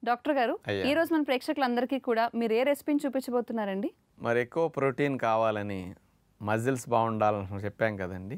Doctor గారు అయ్యా. ఈ రోజు మన ప్రేక్షకులందరికీ కూడా మీరు ఏ రెసిపీని చూపించబోతున్నారండి మరి ఎక్కువ ప్రోటీన్ కావాలని మజిల్స్ బాగుండాలని చెప్పాం కదండి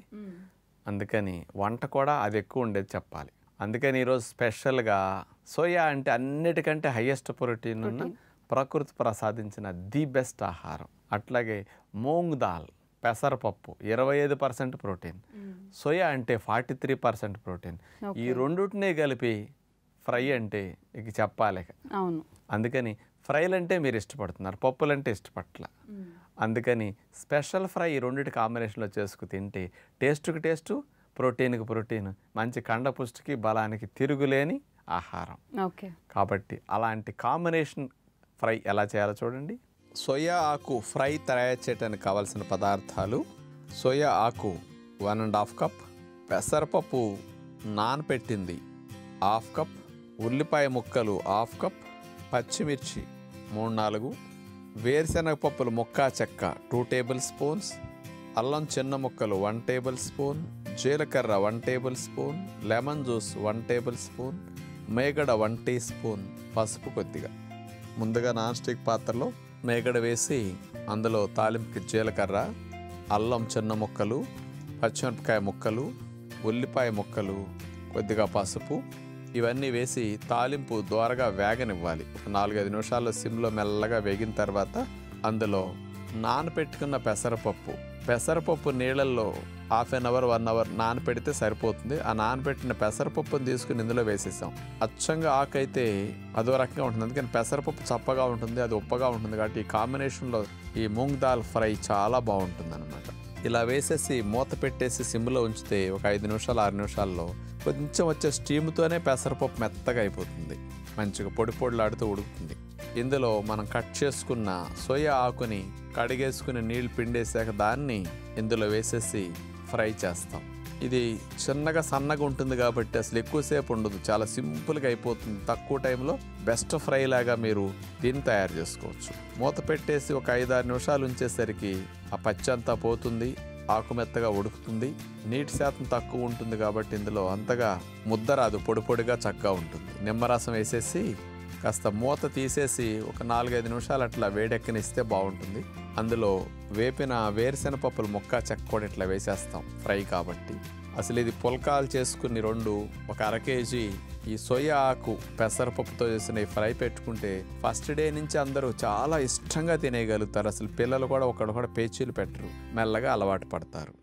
అందుకని వంట కూడా అది ఎక్కువ ఉండేది చెప్పాలి అందుకని ఈరోజు స్పెషల్గా సోయా అంటే అన్నిటికంటే హయ్యెస్ట్ ప్రోటీన్ ఉన్న ప్రకృతి ప్రసాదించిన ది బెస్ట్ ఆహారం అట్లాగే మూంగ్ దాల్ పెసరపప్పు ఇరవై ఐదు పర్సెంట్ ప్రోటీన్ సోయా అంటే ఫార్టీ త్రీ పర్సెంట్ ప్రోటీన్ ఈ రెండుటినే కలిపి ఫ్రై అంటే ఇక చెప్పాలి ఇక. అవును అందుకని ఫ్రైలు అంటే మీరు ఇష్టపడుతున్నారు పప్పులు అంటే ఇష్టపట్ల అందుకని స్పెషల్ ఫ్రై ఈ రెండింటి కాంబినేషన్లో చేసుకు తింటే టేస్ట్కి టేస్ట్ ప్రోటీన్కి ప్రోటీన్ మంచి కండ పుష్టికి బలానికి తిరుగులేని ఆహారం ఓకే కాబట్టి అలాంటి కాంబినేషన్ ఫ్రై ఎలా చేయాలో చూడండి సోయా ఆకు ఫ్రై తయారు చేయడానికి కావాల్సిన పదార్థాలు సోయా ఆకు వన్ అండ్ హాఫ్ కప్ పెసరపప్పు నానపెట్టింది హాఫ్ కప్ ఉల్లిపాయ ముక్కలు హాఫ్ కప్ పచ్చిమిర్చి మూడు నాలుగు వేరుశనగ పప్పులు ముక్కా చెక్క టూ టేబుల్ స్పూన్స్ అల్లం చిన్న ముక్కలు వన్ టేబుల్ స్పూన్ జీలకర్ర one tablespoon lemon juice one tablespoon మేగడ వన్ టీ స్పూన్ పసుపు కొద్దిగా ముందుగా నాన్ స్టిక్ పాత్రలో మేగడ వేసి అందులో తాలింపుకి జీలకర్ర అల్లం చిన్న ముక్కలు పచ్చిమిరపకాయ ముక్కలు ఉల్లిపాయ ముక్కలు కొద్దిగా పసుపు ఇవన్నీ వేసి తాలింపు దోరగా వేగనివ్వాలి ఒక నాలుగైదు నిమిషాల్లో సిమ్లో మెల్లగా వేగిన తర్వాత అందులో నానపెట్టుకున్న పెసరపప్పు పెసరపప్పు నీళ్ళల్లో half an hour one hour నానపెడితే సరిపోతుంది ఆ నానపెట్టిన పెసరపప్పుని తీసుకుని ఇందులో వేసేసాం అచ్చంగా ఆకైతే అదో రకంగా ఉంటుంది అందుకని పెసరపప్పు చప్పగా ఉంటుంది అది ఉప్పగా ఉంటుంది కాబట్టి ఈ కాంబినేషన్లో ఈ మూంగ్ దాల్ ఫ్రై చాలా బాగుంటుంది అనమాట ఇలా వేసేసి మూత పెట్టేసి సిమ్లో ఉంచితే ఒక ఐదు నిమిషాలు ఆరు నిమిషాల్లో కొంచెం వచ్చే స్టీమ్తోనే పెసరపప్పు మెత్తగా అయిపోతుంది మంచిగా పొడి పొడిలాడుతూ ఉడుకుతుంది ఇందులో మనం కట్ చేసుకున్న సోయా ఆకుని కడిగేసుకుని నీళ్ళు పిండేసాక దాన్ని ఇందులో వేసేసి ఫ్రై చేస్తాం ఇది చిన్నగా సన్నగా ఉంటుంది కాబట్టి అసలు ఎక్కువసేపు ఉండదు చాలా సింపుల్గా అయిపోతుంది తక్కువ టైంలో బెస్ట్ ఫ్రై లాగా మీరు దీన్ని తయారు చేసుకోవచ్చు మూత పెట్టేసి ఒక ఐదారు నిమిషాలు ఉంచేసరికి ఆ పచ్చి అంతా పోతుంది ఆకు మెత్తగా ఉడుకుతుంది నీటి శాతం తక్కువ ఉంటుంది కాబట్టి ఇందులో అంతగా ముద్ద రాదు పొడి పొడిగా చక్కగా ఉంటుంది నిమ్మరసం వేసేసి కాస్త మూత తీసేసి ఒక నాలుగైదు నిమిషాలు అట్లా వేడెక్కనిస్తే బాగుంటుంది అందులో వేపిన వేరుశెనగ పప్పులు ముక్క చెక్క కూడా ఇట్లా వేసేస్తాం ఫ్రై కాబట్టి అసలు ఇది పుల్కాలు చేసుకుని రెండు ఒక అర కేజీ ఈ సోయా ఆకు పెసరపప్పుతో చేసిన ఈ ఫ్రై పెట్టుకుంటే ఫస్ట్ డే నుంచి అందరూ చాలా ఇష్టంగా తినేయగలుగుతారు అసలు పిల్లలు కూడా ఒకడు కూడా పేచీలు పెట్టరు మెల్లగా అలవాటు పడతారు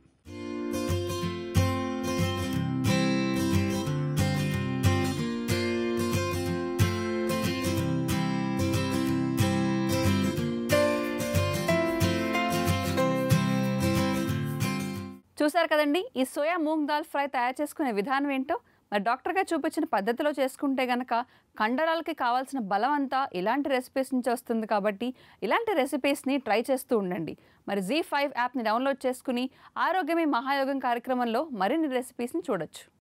చూసారు కదండి ఈ సోయా మూంగ్ దాల్ ఫ్రై తయారు చేసుకునే విధానం ఏంటో మరి డాక్టర్ గారు చూపించిన పద్ధతిలో చేసుకుంటే గనక కండరాలకి కావాల్సిన బలం అంతా ఇలాంటి రెసిపీస్ నుంచి వస్తుంది కాబట్టి ఇలాంటి రెసిపీస్ని ట్రై చేస్తూ ఉండండి మరి జీ ఫైవ్ యాప్ని డౌన్లోడ్ చేసుకుని ఆరోగ్యమే మహాయోగం కార్యక్రమంలో మరిన్ని రెసిపీస్ని చూడొచ్చు